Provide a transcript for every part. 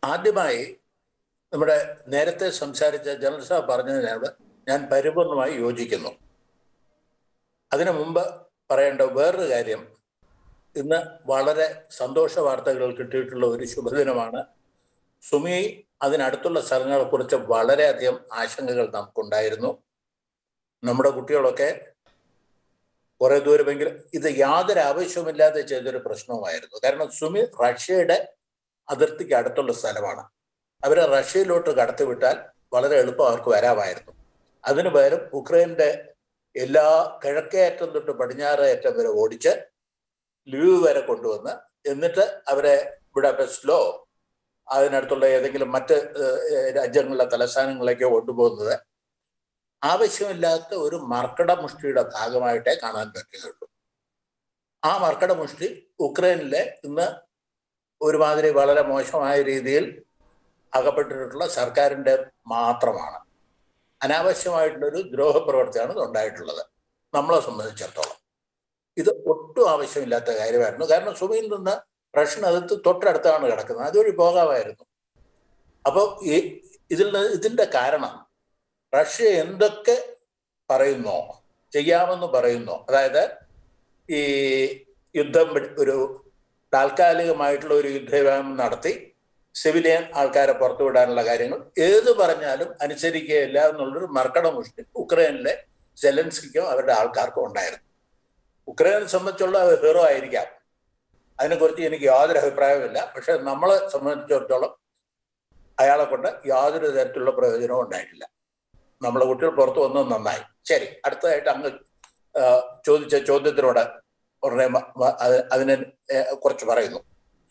ആദ്യമായി നമ്മുടെ നേരത്തെ സംസാരിച്ച ജനറൽ സാഹ് പറഞ്ഞതിനോട് ഞാൻ പരിപൂർണമായി യോജിക്കുന്നു അതിനു മുമ്പ് പറയേണ്ട വേറൊരു കാര്യം ഇന്ന് വളരെ സന്തോഷ വാർത്തകൾ കിട്ടിയിട്ടുള്ള ഒരു ശുഭദിനമാണ് സുമി അതിനടുത്തുള്ള സ്ഥലങ്ങളെ കുറിച്ച് വളരെയധികം ആശങ്കകൾ നമുക്കുണ്ടായിരുന്നു നമ്മുടെ കുട്ടികളൊക്കെ കുറെ ദൂരമെങ്കിലും ഇത് യാതൊരു ആവശ്യവുമില്ലാതെ ചെയ്തൊരു പ്രശ്നവുമായിരുന്നു കാരണം സുമി റഷ്യയുടെ അതിർത്തിക്ക് അടുത്തുള്ള സ്ഥലമാണ് അവരെ റഷ്യയിലോട്ട് കടത്തിവിട്ടാൽ വളരെ എളുപ്പം അവർക്ക് വരാമായിരുന്നു അതിനു പകരം ഉക്രൈൻ്റെ എല്ലാ കിഴക്കേ അറ്റം തൊട്ട് പടിഞ്ഞാറ് അറ്റം വരെ ഓടിച്ച് ലിവ് വരെ കൊണ്ടുവന്ന് എന്നിട്ട് അവരെ ബുഡാപെസ്റ്റിലോ അതിനടുത്തുള്ള ഏതെങ്കിലും മറ്റ് രാജ്യങ്ങളിലെ തലസ്ഥാനങ്ങളിലേക്കോ കൊണ്ടുപോകുന്നത് ആവശ്യമില്ലാത്ത ഒരു മർക്കട മുഷ്ടിയുടെ ഭാഗമായിട്ടേ കാണാൻ പറ്റുകയുള്ളൂ ആ മർക്കട മുഷ്ടി ഉക്രൈനിലെ ഇന്ന് ഒരുമാതിരി വളരെ മോശമായ രീതിയിൽ അകപ്പെട്ടിട്ടുള്ള സർക്കാരിൻ്റെ മാത്രമാണ് അനാവശ്യമായിട്ടുള്ളൊരു ദ്രോഹ പ്രവർത്തിയാണ് ഇത് ഉണ്ടായിട്ടുള്ളത് നമ്മളെ സംബന്ധിച്ചിടത്തോളം ഇത് ഒട്ടും ആവശ്യമില്ലാത്ത കാര്യമായിരുന്നു കാരണം സുമിയിൽ നിന്ന് റഷ്യൻ അതിർത്തി തൊട്ടടുത്താണ് കിടക്കുന്നത് അതുവഴി പോകാമായിരുന്നു അപ്പോൾ ഈ ഇതിൽ ഇതിൻ്റെ കാരണം റഷ്യ എന്തൊക്കെ പറയുന്നോ ചെയ്യാമെന്ന് പറയുന്നോ അതായത് ഈ യുദ്ധം ഒരു താൽക്കാലികമായിട്ടുള്ള ഒരു യുദ്ധവിരാമം നടത്തി സിവിലിയൻ ആൾക്കാരെ പുറത്തുവിടാനുള്ള കാര്യങ്ങൾ ഏത് പറഞ്ഞാലും അനുസരിക്കുകയില്ല എന്നുള്ളൊരു മർക്കട മുഷ്ടി ഉക്രൈനിലെ സെലൻസ്കിക്കും അവരുടെ ആൾക്കാർക്കും ഉണ്ടായിരുന്നു ഉക്രൈനെ സംബന്ധിച്ചുള്ള ഹീറോ ആയിരിക്കാം അതിനെക്കുറിച്ച് എനിക്ക് യാതൊരു അഭിപ്രായമില്ല പക്ഷെ നമ്മളെ സംബന്ധിച്ചിടത്തോളം അയാളെ കൊണ്ട് യാതൊരു തരത്തിലുള്ള പ്രയോജനവും ഉണ്ടായിട്ടില്ല നമ്മളെ കുട്ടികൾ പുറത്തു വന്നത് നന്നായി ശരി അടുത്തതായിട്ട് അങ്ങ് ചോദിച്ച ചോദ്യത്തിനോട് ഉടനെ അതിനെ കുറിച്ച് പറയുന്നു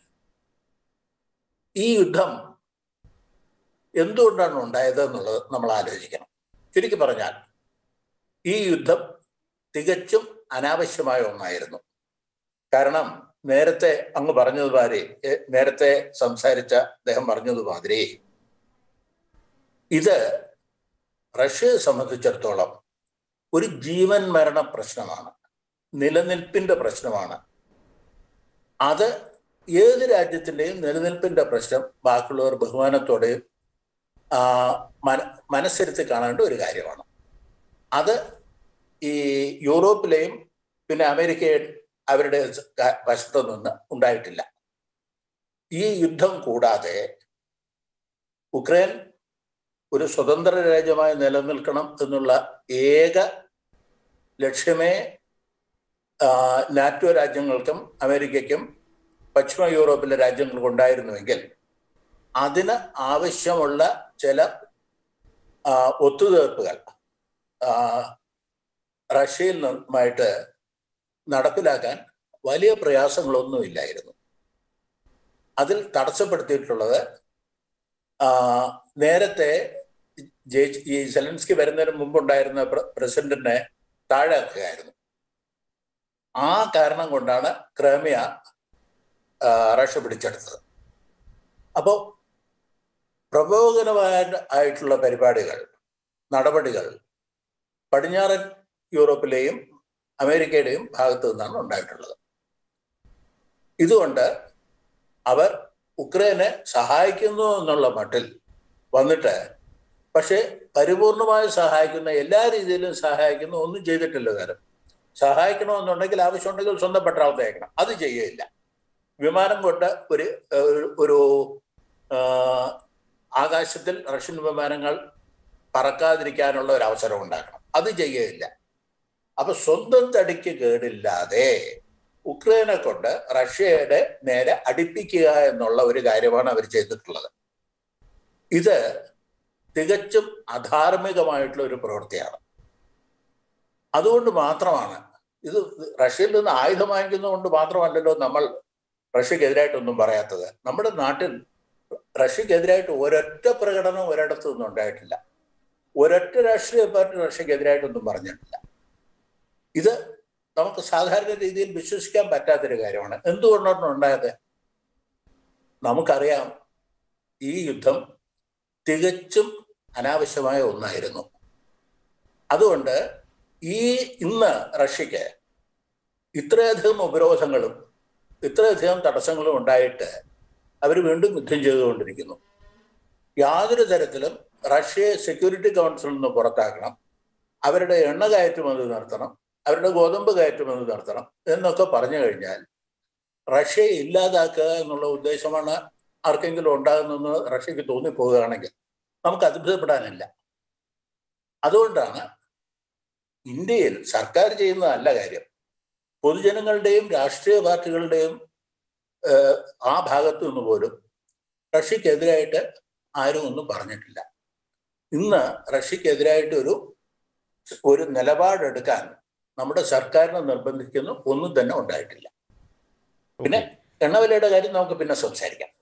ഈ യുദ്ധം എന്തുകൊണ്ടാണ് ഉണ്ടായത് എന്നുള്ളത് നമ്മൾ ആലോചിക്കണം ചുരുക്കി പറഞ്ഞാൽ ഈ യുദ്ധം തികച്ചും അനാവശ്യമായ ഒന്നായിരുന്നു കാരണം നേരത്തെ അങ്ങ് പറഞ്ഞതുമാതിരി നേരത്തെ സംസാരിച്ച അദ്ദേഹം പറഞ്ഞതുമാതിരി ഇത് റഷ്യയെ സംബന്ധിച്ചിടത്തോളം ഒരു ജീവൻ മരണ പ്രശ്നമാണ് നിലനിൽപ്പിന്റെ പ്രശ്നമാണ് അത് ഏത് രാജ്യത്തിൻ്റെയും നിലനിൽപ്പിന്റെ പ്രശ്നം ബാക്കിയുള്ളവർ ബഹുമാനത്തോടെയും മന മനസ്സിരുത്തി കാണേണ്ട ഒരു കാര്യമാണ് അത് ഈ യൂറോപ്പിലെയും പിന്നെ അമേരിക്കയുടെ അവരുടെ വശത്തു നിന്ന് ഉണ്ടായിട്ടില്ല ഈ യുദ്ധം കൂടാതെ ഉക്രൈൻ ഒരു സ്വതന്ത്ര രാജ്യമായി നിലനിൽക്കണം എന്നുള്ള ഏക ലക്ഷ്യമേ നാറ്റോ രാജ്യങ്ങൾക്കും അമേരിക്കയ്ക്കും പശ്ചിമ യൂറോപ്പിലെ രാജ്യങ്ങൾക്കും ഉണ്ടായിരുന്നുവെങ്കിൽ അതിന് ആവശ്യമുള്ള ചില ഒത്തുതീർപ്പുകൾ റഷ്യയിൽ നിന്നുമായിട്ട് നടപ്പിലാക്കാൻ വലിയ പ്രയാസങ്ങളൊന്നുമില്ലായിരുന്നു അതിൽ തടസ്സപ്പെടുത്തിയിട്ടുള്ളത് നേരത്തെ ഈ സെലൻസ്കി വരുന്നതിന് മുമ്പുണ്ടായിരുന്ന പ്രസിഡന്റിനെ താഴെയാക്കുകയായിരുന്നു ആ കാരണം കൊണ്ടാണ് ക്രേമിയ റഷ്യ പിടിച്ചെടുത്തത് അപ്പോൾ പ്രബോധനമായ ആയിട്ടുള്ള പരിപാടികൾ നടപടികൾ പടിഞ്ഞാറൻ യൂറോപ്പിലെയും അമേരിക്കയുടെയും ഭാഗത്തു നിന്നാണ് ഉണ്ടായിട്ടുള്ളത് ഇതുകൊണ്ട് അവർ ഉക്രൈനെ സഹായിക്കുന്നു എന്നുള്ള മട്ടിൽ വന്നിട്ട് പക്ഷേ പരിപൂർണമായി സഹായിക്കുന്ന എല്ലാ രീതിയിലും സഹായിക്കുന്ന ഒന്നും ചെയ്തിട്ടില്ല കാര്യം സഹായിക്കണമെന്നുണ്ടെങ്കിൽ ആവശ്യമുണ്ടെങ്കിൽ സ്വന്തം പട്ടാളത്തെ അയക്കണം അത് ചെയ്യുകയില്ല വിമാനം കൊണ്ട് ഒരു ഒരു ആകാശത്തിൽ റഷ്യൻ വിമാനങ്ങൾ പറക്കാതിരിക്കാനുള്ള ഒരു അവസരം ഉണ്ടാക്കണം അത് ചെയ്യുകയില്ല അപ്പൊ സ്വന്തം തടിക്ക് കേടില്ലാതെ ഉക്രൈനെ കൊണ്ട് റഷ്യയുടെ നേരെ അടുപ്പിക്കുക എന്നുള്ള ഒരു കാര്യമാണ് അവർ ചെയ്തിട്ടുള്ളത് ഇത് തികച്ചും അധാർമികമായിട്ടുള്ള ഒരു പ്രവൃത്തിയാണ് അതുകൊണ്ട് മാത്രമാണ് ഇത് റഷ്യയിൽ നിന്ന് ആയുധം വാങ്ങിക്കുന്നതുകൊണ്ട് മാത്രമല്ലല്ലോ നമ്മൾ റഷ്യക്കെതിരായിട്ടൊന്നും പറയാത്തത് നമ്മുടെ നാട്ടിൽ റഷ്യക്കെതിരായിട്ട് ഒരൊറ്റ പ്രകടനം ഒരിടത്തു നിന്നും ഉണ്ടായിട്ടില്ല ഒരൊറ്റ രാഷ്ട്രീയ പാർട്ടി റഷ്യക്കെതിരായിട്ടൊന്നും പറഞ്ഞിട്ടില്ല ഇത് നമുക്ക് സാധാരണ രീതിയിൽ വിശ്വസിക്കാൻ പറ്റാത്തൊരു കാര്യമാണ് എന്തുകൊണ്ടാണ് ഉണ്ടായത് നമുക്കറിയാം ഈ യുദ്ധം തികച്ചും അനാവശ്യമായ ഒന്നായിരുന്നു അതുകൊണ്ട് ഈ ഇന്ന് റഷ്യക്ക് ഇത്രയധികം ഉപരോധങ്ങളും ഇത്രയധികം തടസ്സങ്ങളും ഉണ്ടായിട്ട് അവർ വീണ്ടും യുദ്ധം ചെയ്തുകൊണ്ടിരിക്കുന്നു യാതൊരു തരത്തിലും റഷ്യയെ സെക്യൂരിറ്റി കൗൺസിലിൽ നിന്ന് പുറത്താക്കണം അവരുടെ എണ്ണ കയറ്റുമതി നടത്തണം അവരുടെ ഗോതമ്പ് കയറ്റുമതി നടത്തണം എന്നൊക്കെ പറഞ്ഞു കഴിഞ്ഞാൽ റഷ്യയെ ഇല്ലാതാക്കുക എന്നുള്ള ഉദ്ദേശമാണ് ആർക്കെങ്കിലും ഉണ്ടാകുന്നെന്ന് റഷ്യക്ക് തോന്നിപ്പോവുകയാണെങ്കിൽ നമുക്ക് അത്ഭുതപ്പെടാനില്ല അതുകൊണ്ടാണ് ഇന്ത്യയിൽ സർക്കാർ ചെയ്യുന്നതല്ല കാര്യം പൊതുജനങ്ങളുടെയും രാഷ്ട്രീയ പാർട്ടികളുടെയും ഏഹ്, ആ ഭാഗത്തു നിന്ന് പോലും റഷ്യക്കെതിരായിട്ട് ആരും ഒന്നും പറഞ്ഞിട്ടില്ല ഇന്ന് റഷ്യക്കെതിരായിട്ട് ഒരു ഒരു നിലപാടെടുക്കാൻ നമ്മുടെ സർക്കാരിനെ നിർബന്ധിക്കുന്ന ഒന്നും തന്നെ ഉണ്ടായിട്ടില്ല പിന്നെ എണ്ണവിലയുടെ കാര്യം നമുക്ക് പിന്നെ സംസാരിക്കാം